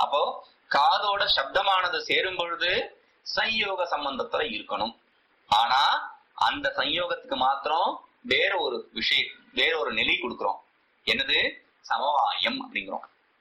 அப்போ காதோட சப்தமானது சேரும் பொழுது சம்யோக சம்பந்தத்துல இருக்கணும் ஆனா அந்த சம்யோகத்துக்கு மாத்திரம் வேற ஒரு விஷயம் வேற ஒரு நிலை கொடுக்கிறோம் என்னது சமவாயம் அப்படிங்கிறோம்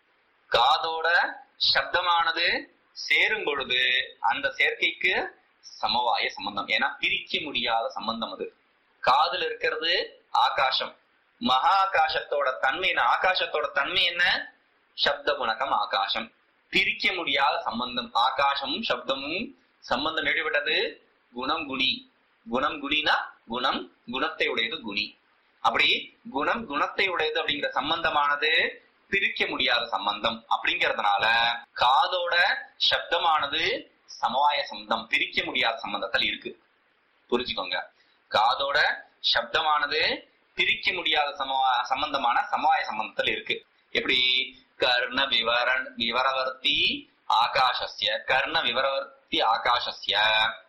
காதோட சப்தமானது சேரும் பொழுது அந்த சேர்க்கைக்கு சமவாய சம்பந்தம் ஏன்னா பிரிக்க முடியாத சம்பந்தம் அது காதுல இருக்கிறது ஆகாசம் மகா ஆகாசத்தோட தன்மை என்ன ஆகாசத்தோட தன்மை என்ன சப்த குணகம் ஆகாசம் பிரிக்க முடியாத சம்பந்தம் ஆகாசமும் சப்தமும் சம்பந்தம் நெடுவிட்டது குணம் குணி குணம் குணினா குணம் குணத்தை உடையது குணி அப்படி குணம் குணத்தை உடையது அப்படிங்கிற சம்பந்தமானது பிரிக்க முடியாத சம்பந்தம் அப்படிங்கறதுனால காதோட சப்தமானது சமவாய சம்பந்தம் பிரிக்க முடியாத சம்பந்தத்தில் இருக்கு புரிஞ்சுக்கோங்க காதோட சப்தமானது பிரிக்க முடியாத சமவா சம்பந்தமான சமவாய சம்பந்தத்தில் இருக்கு எப்படி கர்ண விவரண் விவரவர்த்தி ஆகாஷஸ்ய கர்ண விவரவர்த்தி ஆகாஷஸ்ய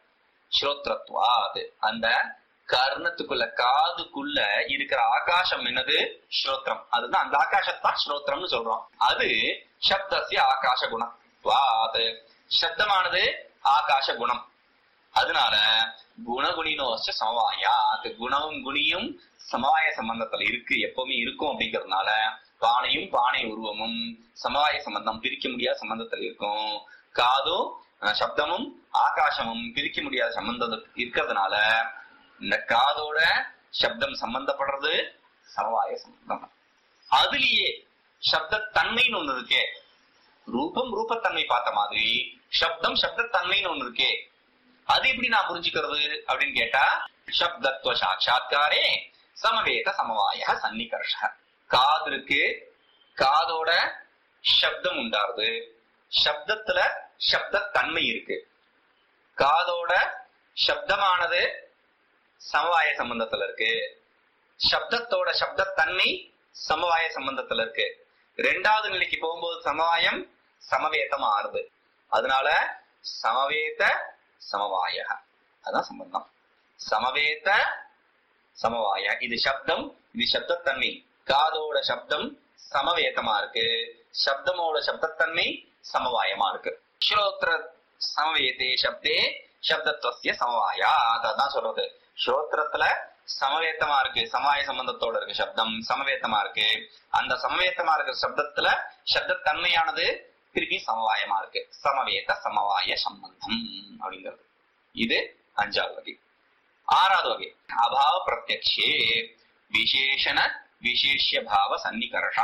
ஸ்ரோத்ரத்வாத் அந்த கர்ணத்துக்குள்ள காதுக்குள்ள இருக்கிற ஆகாசம் என்னது ஸ்ரோத்ரம் அதுதான் அந்த ஆகாசத்தான் ஸ்ரோத்ரம்னு சொல்றோம் அது சப்தசிய ஆகாச குணத்வாத் சப்தமானது ஆகாச குணம் அதனால குணகுணினோச்ச சமவாயா அது குணமும் குணியும் சமவாய சம்பந்தத்துல இருக்கு எப்பவுமே இருக்கும் அப்படிங்கறதுனால பானையும் பானை உருவமும் சமவாய சம்பந்தம் பிரிக்க முடியாத சம்பந்தத்துல இருக்கும் காதும் அஹ், சப்தமும் ஆகாசமும் பிரிக்க முடியாத சம்பந்தம் இருக்கிறதுனால இந்த காதோட சப்தம் சம்பந்தப்படுறது சமவாய சம்பந்தம் அதுலயே சப்த தன்மைன்னு ஒண்ணு இருக்கே ரூபம் ரூபத்தன்மை பார்த்த மாதிரி சப்தம் சப்தத்தன்மைன்னு ஒண்ணு இருக்கே அது எப்படி நான் புரிஞ்சுக்கிறது அப்படின்னு கேட்டா சப்தத்துவ சாட்சா்காரே சமவேத சமவாய சன்னிகர்ஷ காது இருக்கு காதோட சப்தம் உண்டாருது சப்தத்துல சப்த தன்மை இருக்கு காதோட சப்தமானது சமவாய சம்பந்தத்துல இருக்கு சப்தத்தோட சப்தத்தன்மை சமவாய சம்பந்தத்துல இருக்கு ரெண்டாவது நிலைக்கு போகும்போது சமவாயம் சமவேதம் ஆறுது அதனால சமவேத சமவாய அதான் சம்பந்தம் சமவேத சமவாய இது சப்தம் இது சப்தத்தன்மை காதோட சப்தம் சமவேதமா இருக்கு சப்தமோட சப்தத்தன்மை சமவாயமா இருக்கு ஸ்ரோத்ர சமவேதே சப்தே சப்தத்துவசிய சமவாயா அதான் சொல்றது ஸ்ரோத்திரத்துல சமவேத்தமா இருக்கு சமவாய சம்பந்தத்தோட இருக்கு சப்தம் சமவேத்தமா இருக்கு அந்த சமவேத்தமா இருக்கிற சப்தத்துல சப்தத்தன்மையானது திருப்பி சமவாயமா இருக்கு சமவேத சமவாய சம்பந்தம் அப்படிங்கிறது இது அஞ்சாவது வகை ஆறாவது வகை அபாவ பிரத்யக்ஷே விசேஷண விசேஷ பாவ சன்னிகர்ஷ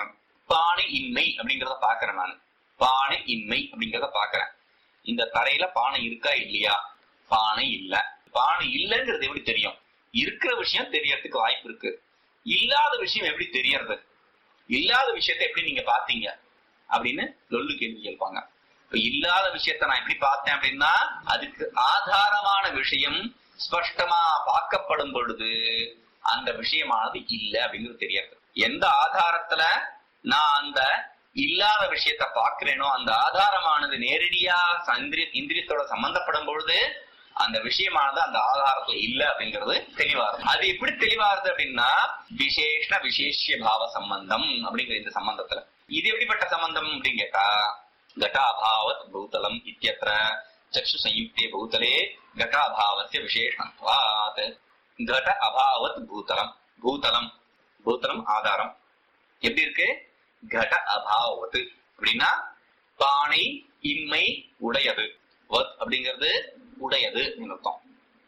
பாணி இன்மை அப்படிங்கறத பாக்குறேன் நான் பானை இன்மை அப்படிங்கறத பாக்குறேன் இந்த தரையில பானை இருக்கா இல்லையா பானை இல்ல பானை இல்லைங்கிறது எப்படி தெரியும் இருக்கிற விஷயம் தெரியறதுக்கு வாய்ப்பு இருக்கு இல்லாத விஷயம் எப்படி தெரியறது இல்லாத விஷயத்தை எப்படி நீங்க பாத்தீங்க அப்படின்னு லொல்லு கேள்வி கேட்பாங்க இப்ப இல்லாத விஷயத்த நான் எப்படி பார்த்தேன் அப்படின்னா அதுக்கு ஆதாரமான விஷயம் ஸ்பஷ்டமா பார்க்கப்படும் பொழுது அந்த விஷயமானது இல்ல அப்படிங்கிறது தெரியாது எந்த ஆதாரத்துல நான் அந்த இல்லாத விஷயத்த பார்க்கிறேனோ அந்த ஆதாரமானது நேரடியா இந்திரிய இந்திரியத்தோட சம்பந்தப்படும் பொழுது அந்த விஷயமானது அந்த ஆதாரத்துல இல்ல அப்படிங்கிறது தெளிவாருது அது எப்படி தெளிவாருது அப்படின்னா விசேஷ விசேஷ பாவ சம்பந்தம் அப்படிங்கிற இந்த சம்பந்தத்துல இது எப்படிப்பட்ட சம்பந்தம் அப்படின்னு கேட்டா घटाभावत् भूतलम् इत्यत्र चक्षुसंयुक्ते भूतले घटाभावस्य विशेषणत्वात् घट அபாவத் பூதலம் பூதலம் பூதலம் ஆதாரம் எப்படி இருக்கு கட அபாவத் அப்படின்னா பானை இன்மை உடையது வத் அப்படிங்கிறது உடையது அர்த்தம்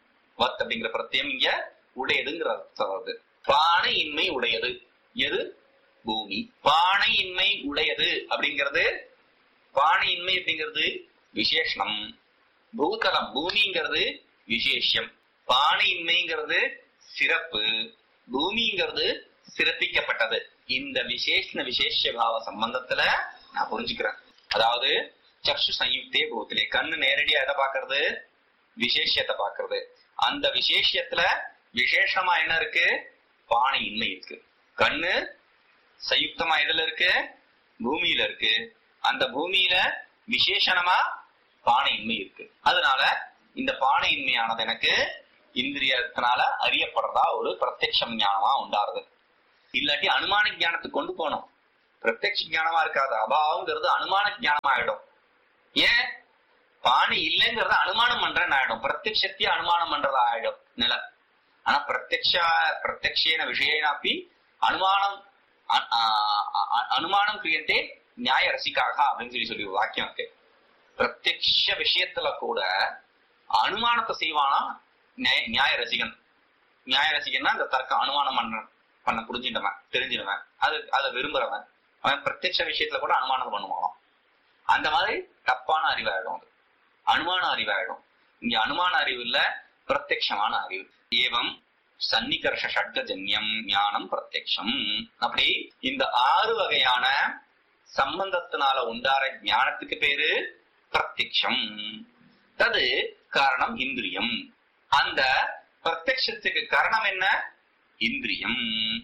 வத் அப்படிங்கிற பிரத்தியம் இங்க உடையதுங்கிற அர்த்தம் வருது பானை இன்மை உடையது எது பூமி பானை இன்மை உடையது அப்படிங்கிறது பானையின்மை அப்படிங்கிறது விசேஷனம் பூதலம் பூமிங்கிறது விசேஷம் பானையின்மைங்கிறது சிறப்பு பூமிங்கிறது சிறப்பிக்கப்பட்டது இந்த விசேஷண விசேஷ பாவ சம்பந்தத்துல நான் புரிஞ்சுக்கிறேன் அதாவது சக்ஷு சயுக்தே பூத்திலே கண்ணு நேரடியா எதை பாக்குறது விசேஷத்தை பாக்குறது அந்த விசேஷத்துல விசேஷமா என்ன இருக்கு பானையின்மை இருக்கு கண்ணு சயுக்தமா எதுல இருக்கு பூமியில இருக்கு அந்த பூமியில விசேஷணமா பானையின்மை இருக்கு அதனால இந்த பானையின்மையானது எனக்கு இந்திரியத்தினால அறியப்படுறதா ஒரு பிரத்யட்சம் ஞானமா உண்டாருது இல்லாட்டி அனுமான ஞானத்துக்கு கொண்டு போனோம் பிரத்யக்ஷ ஞானமா இருக்காது அபாவங்கிறது அனுமான ஞானமா ஆயிடும் ஏன் பாணி இல்லைங்கிறத அனுமானம் பண்றேன்னு ஆயிடும் பிரத்யக்ஷத்தையே அனுமானம் பண்றதா ஆயிடும் நில ஆனா பிரத்யக்ஷ பிரத்யக்ஷேன விஷயனாப்பி அனுமானம் அ- ஆ- அ- அனுமானம் கிரியத்தே நியாய ரசிக்காக அப்படின்னு சொல்லி சொல்லி ஒரு வாக்கியம் இருக்கு பிரத்யக்ஷ விஷயத்துல கூட அனுமானத்தை செய்வானா நியாய- நியாய ரசிகன் நியாய ரசிகன்னா இந்த தர்க்கம் அனுமானம் பண்ண பண்ண புரிஞ்சிட்டவன் தெரிஞ்சிடுவன் அது அதை விரும்புறவன் அவன் பிரத்யக்ஷ விஷயத்துல கூட அனுமானம் பண்ணுவான் அந்த மாதிரி தப்பான அறிவாயிடும் அது அனுமான அறிவாயிடும் இங்க அனுமான அறிவு இல்ல பிரத்யக்ஷமான அறிவு ஏவம் சன்னிகர்ஷ ஷட்கஜன்யம் ஞானம் பிரத்யக்ஷம் அப்படி இந்த ஆறு வகையான சம்பந்தத்தினால உண்டார ஞானத்துக்கு பேரு பிரத்யக்ஷம் தது காரணம் இந்திரியம் அந்த பிரத்யக்ஷத்துக்கு காரணம் என்ன இந்திரியம்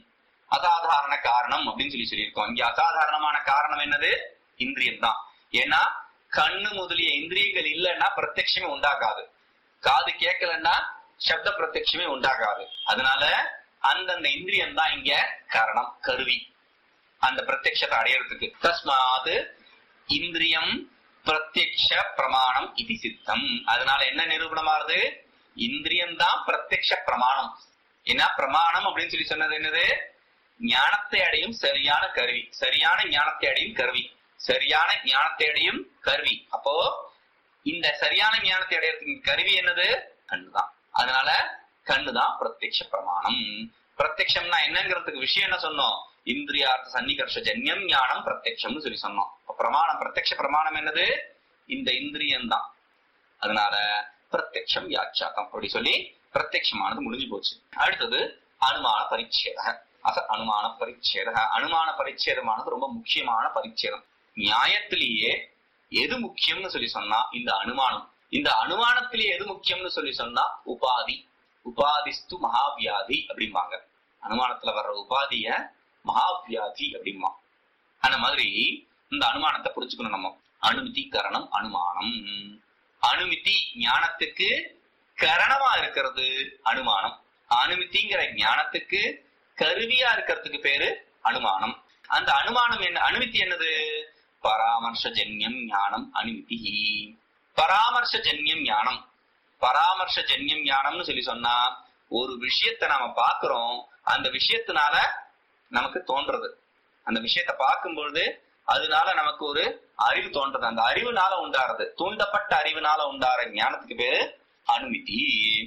அசாதாரண காரணம் அப்படின்னு சொல்லி சொல்லியிருக்கோம் இங்க அசாதாரணமான காரணம் என்னது இந்திரியம் தான் ஏன்னா கண்ணு முதலிய இந்திரியங்கள் இல்லைன்னா பிரத்யக்ஷமே உண்டாகாது காது கேட்கலன்னா சப்த பிரத்யக்ஷமே உண்டாகாது அதனால அந்தந்த இந்திரியம் தான் இங்க காரணம் கருவி அந்த பிரத்யக்ஷத்தை அடையறதுக்கு தஸ்மாது இந்திரியம் பிரத்யக்ஷ பிரமாணம் இது சித்தம் அதனால என்ன நிரூபணமாறுது இந்திரியம் தான் பிரத்யக்ஷ பிரமாணம் ஏன்னா பிரமாணம் அப்படின்னு சொல்லி சொன்னது என்னது ஞானத்தை அடையும் சரியான கருவி சரியான ஞானத்தை அடையும் கருவி சரியான ஞானத்தை அடையும் கருவி அப்போ இந்த சரியான ஞானத்தை அடையறதுக்கு கருவி என்னது கண்ணுதான் அதனால கண்ணுதான் பிரத்யக்ஷ பிரமாணம் பிரத்யக்ஷம்னா என்னங்கிறதுக்கு விஷயம் என்ன சொன்னோம் இந்திரியார்த்த சன்னிகர்ஷ ஜன்யம் ஞானம் பிரத்யக்ஷம்னு சொல்லி சொன்னோம் அப்ப பிரமாணம் பிரத்யக்ஷ பிரமாணம் என்னது இந்த இந்திரியம் தான் அதனால பிரத்யக்ஷம் வியாட்சாக்கம் அப்படி சொல்லி பிரத்யக்ஷமானது முடிஞ்சு போச்சு அடுத்தது அனுமான பரிச்சேத அச அனுமான பரிச்சேத அனுமான பரிச்சேதமானது ரொம்ப முக்கியமான பரிச்சேதம் நியாயத்திலேயே எது முக்கியம்னு சொல்லி சொன்னா இந்த அனுமானம் இந்த அனுமானத்திலேயே எது முக்கியம்னு சொல்லி சொன்னா உபாதி உபாதிஸ்து மகாவியாதி அப்படிம்பாங்க அனுமானத்துல வர்ற உபாதிய மகாவியாதி அப்படிம்பா அந்த மாதிரி இந்த அனுமானத்தை புரிச்சுக்கணும் நம்ம அனுமதி கரணம் அனுமானம் அனுமதி ஞானத்துக்கு கரணமா இருக்கிறது அனுமானம் அனுமதிங்கிற ஞானத்துக்கு கருவியா இருக்கிறதுக்கு பேரு அனுமானம் அந்த அனுமானம் என்ன அனுமதி என்னது பராமர்ஷஜன்யம் ஞானம் அனுமதி பராமர்ஷஜன்யம் ஞானம் பராமர்ஷஜன்யம் ஞானம்னு சொல்லி சொன்னா ஒரு விஷயத்தை நாம பாக்குறோம் அந்த விஷயத்தினால நமக்கு தோன்றது அந்த விஷயத்தை பார்க்கும் பொழுது அதனால நமக்கு ஒரு அறிவு தோன்றது அந்த அறிவுனால உண்டாறது தூண்டப்பட்ட அறிவுனால உண்டாற ஞானத்துக்கு பேரு அனுமதி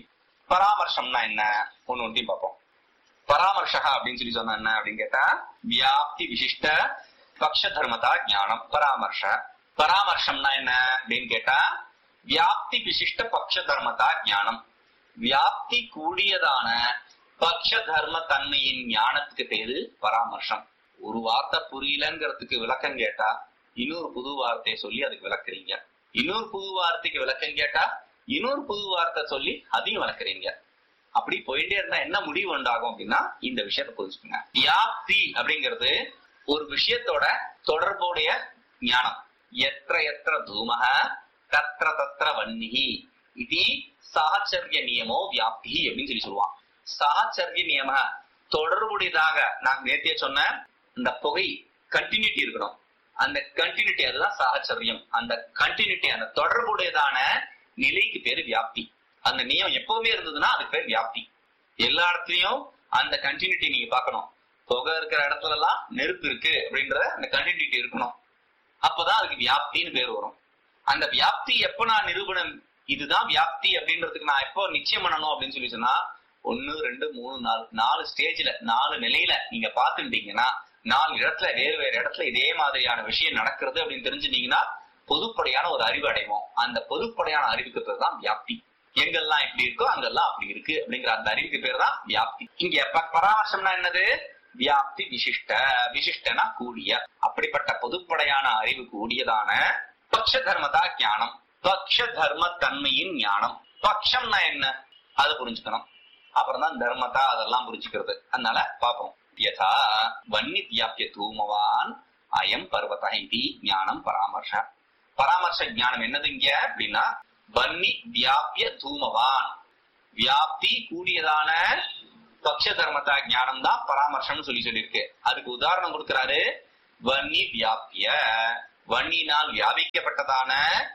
பராமர்சம்னா என்ன ஒண்ணு ஒன்றையும் பார்ப்போம் பராமர்ஷா அப்படின்னு சொல்லி சொன்னா என்ன அப்படின்னு கேட்டா வியாப்தி விசிஷ்ட பக்ஷ தர்மதா ஞானம் பராமர்ஷ பராமர்ஷம்னா என்ன அப்படின்னு கேட்டா வியாப்தி விசிஷ்ட பக்ஷ தர்மதா ஞானம் வியாப்தி கூடியதான பக்ஷ தர்ம தன்மையின் ஞானத்துக்கு பேரு பராமர்ஷம் ஒரு வார்த்தை புரியலங்கிறதுக்கு விளக்கம் கேட்டா இன்னொரு புது வார்த்தையை சொல்லி அதுக்கு விளக்குறீங்க இன்னொரு புது வார்த்தைக்கு விளக்கம் கேட்டா இன்னொரு புது வார்த்தை சொல்லி அதையும் விளக்குறீங்க அப்படி போயிட்டே இருந்தா என்ன முடிவு உண்டாகும் அப்படின்னா இந்த விஷயத்தை புரிஞ்சுக்கோங்க வியாப்தி அப்படிங்கிறது ஒரு விஷயத்தோட தொடர்புடைய ஞானம் எത്ര எത്ര தூமக தத்ர தத்ர வன்னிகி இது சாச்சரிய நியமோ வியாப்தி அப்படின்னு சொல்லி சொல்லுவான் சாச்சரிய நியம தொடர்புடையதாக நான் நேத்திய சொன்ன இந்த புகை கண்டினியூட்டி இருக்கணும் அந்த கண்டினியூட்டி அதுதான் சாகச்சரியம் அந்த கண்டினியூட்டி அந்த தொடர்புடையதான நிலைக்கு பேரு வியாப்தி அந்த நியம் எப்பவுமே இருந்ததுன்னா அதுக்கு பேர் வியாப்தி எல்லா இடத்துலயும் அந்த கண்டினியூட்டி நீங்க பார்க்கணும் புகை இருக்கிற இடத்துல எல்லாம் நெருப்பு இருக்கு அப்படின்றத அந்த கண்டினியூட்டி இருக்கணும் அப்பதான் அதுக்கு வியாப்தின்னு பேர் வரும் அந்த வியாப்தி எப்ப நான் நிரூபணம் இதுதான் வியாப்தி அப்படின்றதுக்கு நான் எப்போ நிச்சயம் பண்ணணும் அப்படின்னு சொல்லி சொன்னா ஒன்னு ரெண்டு மூணு நாலு நாலு ஸ்டேஜ்ல நாலு நிலையில நீங்க பாத்துட்டீங்கன்னா நாலு இடத்துல வேறு வேறு இடத்துல இதே மாதிரியான விஷயம் நடக்கிறது அப்படின்னு தெரிஞ்சுட்டீங்கன்னா பொதுப்படையான ஒரு அறிவு அடைவோம் அந்த பொதுப்படையான அறிவுக்கு பேர் தான் வியாப்தி எங்கெல்லாம் இப்படி இருக்கோ அங்கெல்லாம் அப்படி இருக்கு அப்படிங்கிற அந்த அறிவுக்கு பேர் தான் வியாப்தி இங்க ப- பராமர்சம்னா என்னது வியாப்தி விசிஷ்ட விசிஷ்டனா கூடிய அப்படிப்பட்ட பொதுப்படையான அறிவு கூடியதான பக்ஷ தர்மதா ஞானம் பக்ஷ தர்ம தன்மையின் ஞானம் பக்ஷம்னா என்ன அதை புரிஞ்சுக்கணும் அப்புறம் தான் தர்மதா அதெல்லாம் புரிஞ்சுக்கிறது அதனால பாப்போம் யதா வன்னி வியாபிய தூமவான் அயம் பர்வத இது ஞானம் பராமர்ஷ பராமர்ஷ ஞானம் என்னது இங்க அப்படின்னா வன்னி வியாபிய தூமவான் வியாப்தி கூடியதான பக்ஷ தர்மதா ஞானம் தான் பராமர்ஷம்னு சொல்லி சொல்லியிருக்கு அதுக்கு உதாரணம் கொடுக்கிறாரு வன்னி வியாபிய வன்னினால் வியாபிக்கப்பட்டதான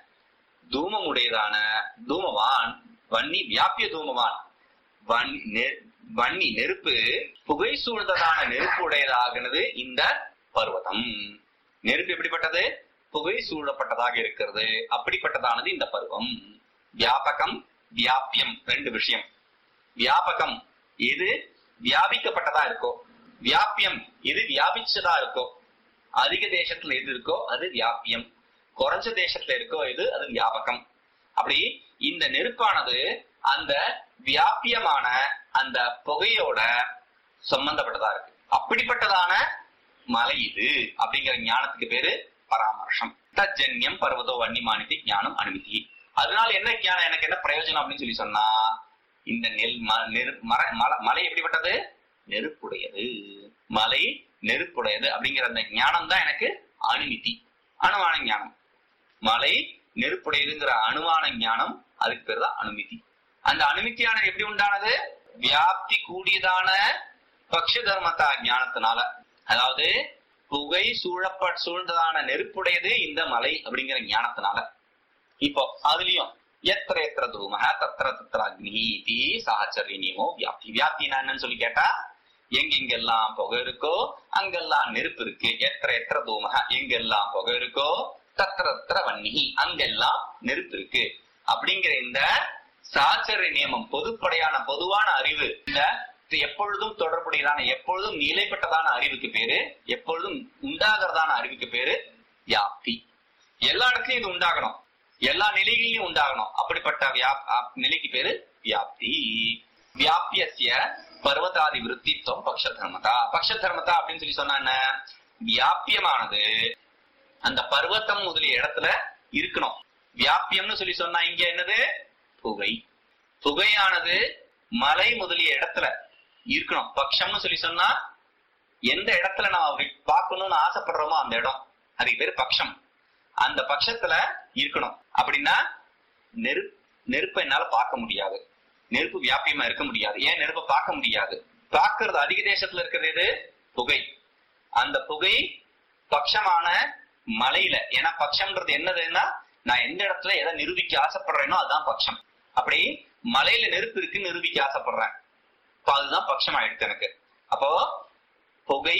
தூமமுடையதான தூமவான் வன்னி வியாபிய தூமவான் வன்- நெ- வன்னி நெருப்பு புகை சூழ்ந்ததான நெருப்பு உடையதாகினது இந்த பர்வதம் நெருப்பு எப்படிப்பட்டது புகை சூழப்பட்டதாக இருக்கிறது அப்படிப்பட்டதானது இந்த பருவம் வியாபகம் வியாபியம் ரெண்டு விஷயம் வியாபகம் எது வியாபிக்கப்பட்டதா இருக்கோ வியாபியம் எது வியாபிச்சதா இருக்கோ அதிக தேசத்துல எது இருக்கோ அது வியாபியம் குறைஞ்ச தேசத்துல இருக்கோ எது அது வியாபகம் அப்படி இந்த நெருப்பானது அந்த வியாபியமான அந்த புகையோட சம்பந்தப்பட்டதா இருக்கு அப்படிப்பட்டதான மலை இது அப்படிங்கிற ஞானத்துக்கு பேரு பராமர்ஷம் தஜன்யம் பர்வதோ வன்னிமானிதி ஞானம் அனுமதி அதனால என்ன ஞானம் எனக்கு என்ன பிரயோஜனம் அப்படின்னு சொல்லி சொன்னா இந்த நெல் ம- நெரு- மர- மல- மலை எப்படிப்பட்டது நெருப்புடையது மலை நெருப்புடையது அப்படிங்கிற அந்த ஞானம் தான் எனக்கு அனுமதி அணுவான ஞானம் மலை நெருப்புடையதுங்கிற அணுவான ஞானம் அதுக்கு பேர் தான் அனுமதி அந்த அனுமதியானது எப்படி உண்டானது வியாப்தி கூடியதான பக்ஷ தர்மத்தா ஞானத்தினால அதாவது புகை சூழப்ப சூழ்ந்ததான நெருப்புடையது இந்த மலை அப்படிங்கிற ஞானத்தினால இப்போ அதுலயும் எத்திர எத்திர தூம தத்திர தத்திர அக்னி சாச்சரிய நியமோ வியாப்தி வியாப்தினா என்னன்னு சொல்லி கேட்டா எங்கெங்கெல்லாம் புகை இருக்கோ அங்கெல்லாம் நெருப்பு இருக்கு எத்திர எத்திர தூம எங்கெல்லாம் புகை இருக்கோ தத்திர தத்திர வன்னி அங்கெல்லாம் நெருப்பு இருக்கு அப்படிங்கிற இந்த சாச்சரிய நியமம் பொதுப்படையான பொதுவான அறிவு இந்த இது எப்பொழுதும் தொடர்புடையதான எப்பொழுதும் நிலைப்பட்டதான அறிவுக்கு பேரு எப்பொழுதும் உண்டாகிறதான அறிவுக்கு பேரு வியாப்தி எல்லா இடத்துலயும் இது உண்டாகணும் எல்லா நிலைகளிலும் உண்டாகணும் அப்படிப்பட்ட வியாப் ஆப்- நிலைக்கு பேரு வியாப்தி வியாபியசிய பர்வதாதி விருத்தித்துவம் பக்ஷ தர்மதா பக்ஷ தர்மதா அப்படின்னு சொல்லி சொன்னா என்ன வியாபியமானது அந்த பர்வத்தம் முதலிய இடத்துல இருக்கணும் வியாபியம்னு சொல்லி சொன்னா இங்க என்னது புகை புகையானது மலை முதலிய இடத்துல இருக்கணும் பக்ஷம்னு சொல்லி சொன்னா எந்த இடத்துல நம்ம வி- பார்க்கணும்னு ஆசைப்படுறோமோ அந்த இடம் அதுக்கு பேரு பக்ஷம் அந்த பட்சத்துல இருக்கணும் அப்படின்னா நெருப் நெருப்பை என்னால பார்க்க முடியாது நெருப்பு வியாபியமா இருக்க முடியாது ஏன் நெருப்பை பார்க்க முடியாது பார்க்கறது அதிக தேசத்துல இருக்கிறது எது புகை அந்த புகை பட்சமான மலையில ஏன்னா பட்சம்ன்றது என்னதுன்னா நான் எந்த இடத்துல எதை நிரூபிக்க ஆசைப்படுறேனோ அதுதான் பட்சம் அப்படி மலையில நெருப்பு இருக்குன்னு நிரூபிக்க ஆசைப்படுறேன் அப்ப அதுதான் பட்சம் ஆயிடுச்சு எனக்கு அப்போ புகை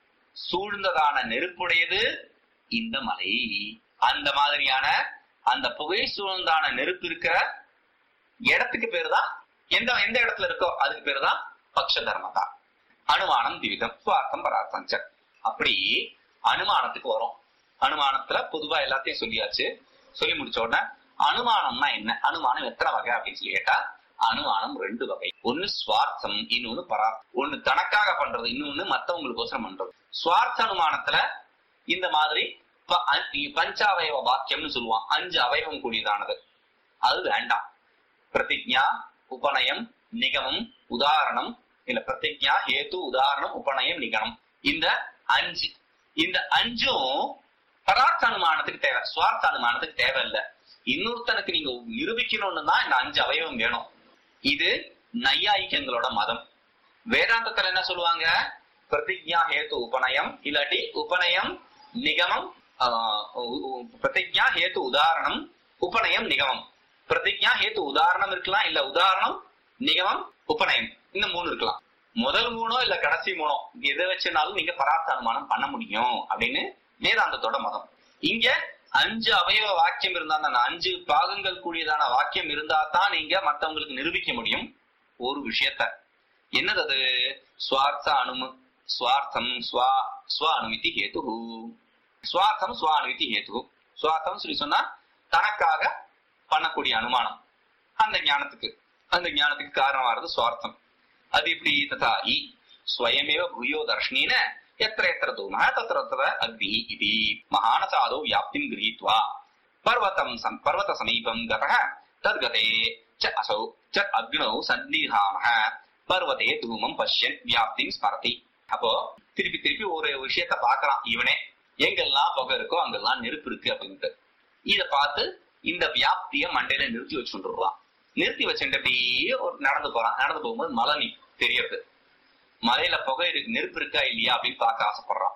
சூழ்ந்ததான நெருப்புடையது இந்த மலை அந்த மாதிரியான அந்த புகை சூழ்ந்தான நெருப்பு இருக்கிற இடத்துக்கு பேரு தான் எந்த எந்த இடத்துல இருக்கோ அதுக்கு பேரு தான் பக்ஷ தர்மதா அனுமானம் திவிதம் சுவார்த்தம் பரார்த்தம் ச. அப்படி அனுமானத்துக்கு வரும் அனுமானத்துல பொதுவா எல்லாத்தையும் சொல்லியாச்சு சொல்லி முடிச்ச உடனே அனுமானம்னா என்ன அனுமானம் எத்தனை வகை அப்படின்னு சொல்லி கேட்டா அனுமானம் ரெண்டு வகை ஒன்னு சுவார்த்தம் இன்னொன்னு பரார்த்தம் ஒண்ணு தனக்காக பண்றது இன்னொன்னு மத்தவங்களுக்கோசரம் பண்றது சுவார்த்த அனுமானத்துல இந்த மாதிரி ப- அ- பஞ்சாவயவ வாக்கியம்னு சொல்லுவான் அஞ்சு அவயவம் கூடியதானது அது வேண்டாம் பிரதிஜா உபநயம் நிகமம் உதாரணம் இல்ல பிரதிஜா ஹேத்து உதாரணம் உபநயம் நிகமம் இந்த அஞ்சு இந்த அஞ்சும் பரார்த்த அனுமானத்துக்கு தேவை சுவார்த்த அனுமானத்துக்கு தேவையில்லை இன்னொருத்தனுக்கு நீங்க நிரூபிக்கணும்னு தான் இந்த அஞ்சு அவயவம் வேணும் இது நையாயிக்கங்களோட மதம் வேதாந்தத்துல என்ன சொல்லுவாங்க பிரதிஜா ஹேத்து உபநயம் இல்லாட்டி உபநயம் நிகமம் ஆஹ், உ- உ- பிரதிஜா ஹேத்து உதாரணம் உபநயம் நிகமம் பிரதிஜா ஹேத்து உதாரணம் இருக்கலாம் இல்ல உதாரணம் நிகமம் உபநயம் இந்த மூணு இருக்கலாம் முதல் மூணோ இல்ல கடைசி மூணோ எதை வச்சுனாலும் நீங்க பரார்த்த அனுமானம் பண்ண முடியும் அப்படின்னு வேதாந்தத்தோட மதம் இங்க அஞ்சு அவயவ வாக்கியம் இருந்தா அந்த அஞ்சு பாகங்கள் கூடியதான வாக்கியம் இருந்தா தான் நீங்க மத்தவங்களுக்கு நிரூபிக்க முடியும் ஒரு விஷயத்த என்னது அது சுவார்த்த அனும சுவார்த்தம் ஸ்வா ஸ்வ அனுமதி ஹேது சுவார்த்தம் ஸ்வ அனுமதி ஹேது சுவார்த்தம் சொல்லி சொன்னா தனக்காக பண்ணக்கூடிய அனுமானம் அந்த ஞானத்துக்கு அந்த ஞானத்துக்கு காரணமாகிறது சுவார்த்தம் அது இப்படி ததா இ ஸ்வயமேவ பூயோ தர்ஷனேன எத்திர எத்திர தூமः தத்திர தத்திர அக்னிः इति महानसादौ व्याप्तिं गृहीत्वा पर्वतं सं पर्वत समीपं गतः तद्गते च असौ च अग्नौ सन्निधानः பர்வதே தூமம் பஷ்யன் வியாப்தின் ஸ்மரதி அப்போ திருப்பி திருப்பி ஒரு விஷயத்த பாக்குறான் இவனே எங்கெல்லாம் புகை இருக்கோ அங்கெல்லாம் நெருப்பு இருக்கு அப்படின்ட்டு இத பார்த்து இந்த வியாப்திய மண்டையில நிறுத்தி வச்சுருவான் நிறுத்தி வச்சுட்டு அப்படியே ஒரு நடந்து போறான் நடந்து போகும்போது மலை நீ தெரியறது மலையில புகை இருக்கு நெருப்பு இருக்கா இல்லையா அப்படின்னு பார்க்க ஆசைப்படுறான்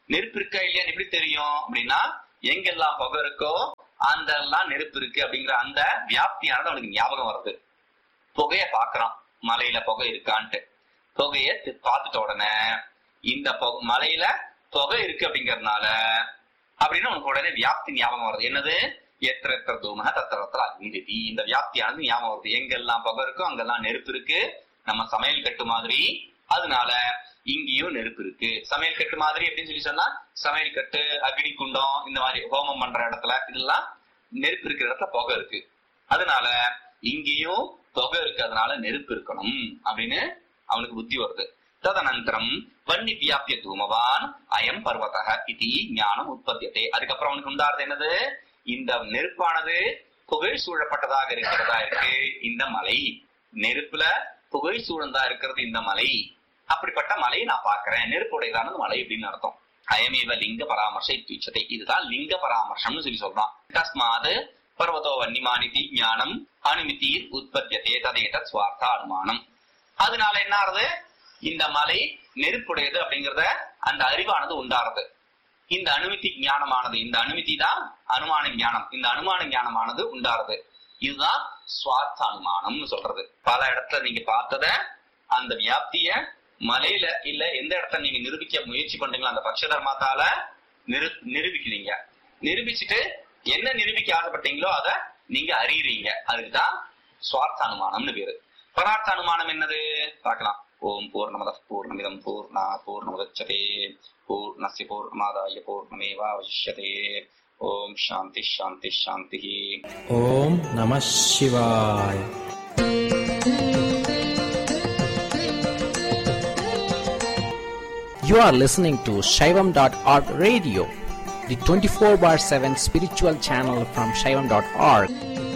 நெருப்பு இருக்கா இல்லையான்னு எப்படி தெரியும் அப்படின்னா எங்கெல்லாம் புகை இருக்கோ அந்த எல்லாம் நெருப்பு இருக்கு அப்படிங்கிற அந்த வியாப்தியானது அவனுக்கு ஞாபகம் வருது புகைய பாக்குறான் மலையில புகை இருக்கான்ட்டு புகைய தி- பார்த்துட்ட உடனே இந்த புகை மலையில புகை இருக்கு அப்படிங்கறதுனால அப்படின்னு உனக்கு உடனே வியாப்தி ஞாபகம் வருது என்னது எத்திர எத்திர தூமக தத்திர தத்திர அக்னிதி இந்த வியாப்தியானது ஞாபகம் வருது எங்கெல்லாம் புகை இருக்கோ அங்கெல்லாம் நெருப்பு இருக்கு நம்ம சமையல் கட்டு மாதிரி அதனால இங்கேயும் நெருப்பு இருக்கு சமையல் கட்டு மாதிரி அப்படின்னு சொல்லி சொன்னா சமையல் கட்டு அக்னி குண்டம் இந்த மாதிரி ஹோமம் பண்ற இடத்துல இதெல்லாம் நெருப்பு இருக்கிற இடத்துல புகை இருக்கு அதனால இங்கேயும் புகை இருக்கிறதுனால நெருப்பு இருக்கணும் அப்படின்னு அவனுக்கு புத்தி வருது ததனந்தரம் வன்னி வியாபிய தூமவான் அயம் பர்வதக இது ஞானம் உற்பத்தியதே அதுக்கப்புறம் அவனுக்கு உண்டாறது என்னது இந்த நெருப்பானது புகை சூழப்பட்டதாக இருக்கிறதா இருக்கு இந்த மலை நெருப்புல புகை சூழ்ந்தா இருக்கிறது இந்த மலை அப்படிப்பட்ட மலையை நான் பாக்குறேன் நெருப்புடையதானது மலை அப்படின்னு அர்த்தம் அயமேவ லிங்க பராமர்ச இத்துச்சதை இதுதான் லிங்க பராமர்சம்னு சொல்லி சொல்றான் தஸ்மாது பர்வதோ வன்னிமானிதி ஞானம் அனுமித்தீர் உற்பத்தியதே ததேத சுவார்த்த அனுமானம் அதனால என்ன ஆறுது இந்த மலை நெருப்புடையது அப்படிங்கறத அந்த அறிவானது உண்டாறது இந்த அனுமதி ஞானமானது இந்த அனுமதி தான் அனுமான ஞானம் இந்த அனுமான ஞானமானது உண்டாறது இதுதான் சுவார்த்த அனுமானம்னு சொல்றது பல இடத்துல நீங்க பார்த்தத அந்த வியாப்திய மலையில இல்ல எந்த இடத்துல நீங்க நிரூபிக்க முயற்சி பண்றீங்களோ அந்த பட்ச தர்மத்தால நிரு நிரூபிக்கிறீங்க நிரூபிச்சுட்டு என்ன நிரூபிக்க ஆசைப்பட்டீங்களோ அத நீங்க அறியறீங்க அதுக்குதான் சுவார்த்த அனுமானம்னு பேரு பரார்த்த அனுமானம் என்னது பார்க்கலாம் ஓம் பூர்ணமத பூர்ணமிதம் பூர்ணா பூர்ணமுதச்சதே பூர்ணஸ்ய பூர்ணமாதாய பூர்ணமேவாவசிஷ்யதே ஓம் சாந்தி சாந்தி சாந்தி ஓம் நம சிவாய் You are listening to Shaivam.org radio, the 24 bar 7 spiritual channel from Shaivam.org.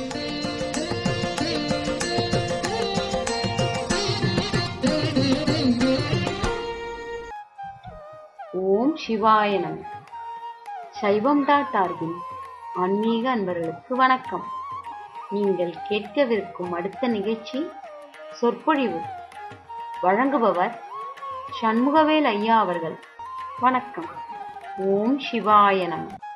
ஓம் சிவாய நம சைவம் டாட் ஆர்கின் ஆன்மீக அன்பர்களுக்கு வணக்கம் நீங்கள் கேட்கவிருக்கும் அடுத்த நிகழ்ச்சி சொற்பொழிவு வழங்குபவர் சண்முகவேல் ஐயா அவர்கள் வணக்கம் ஓம் சிவாய நம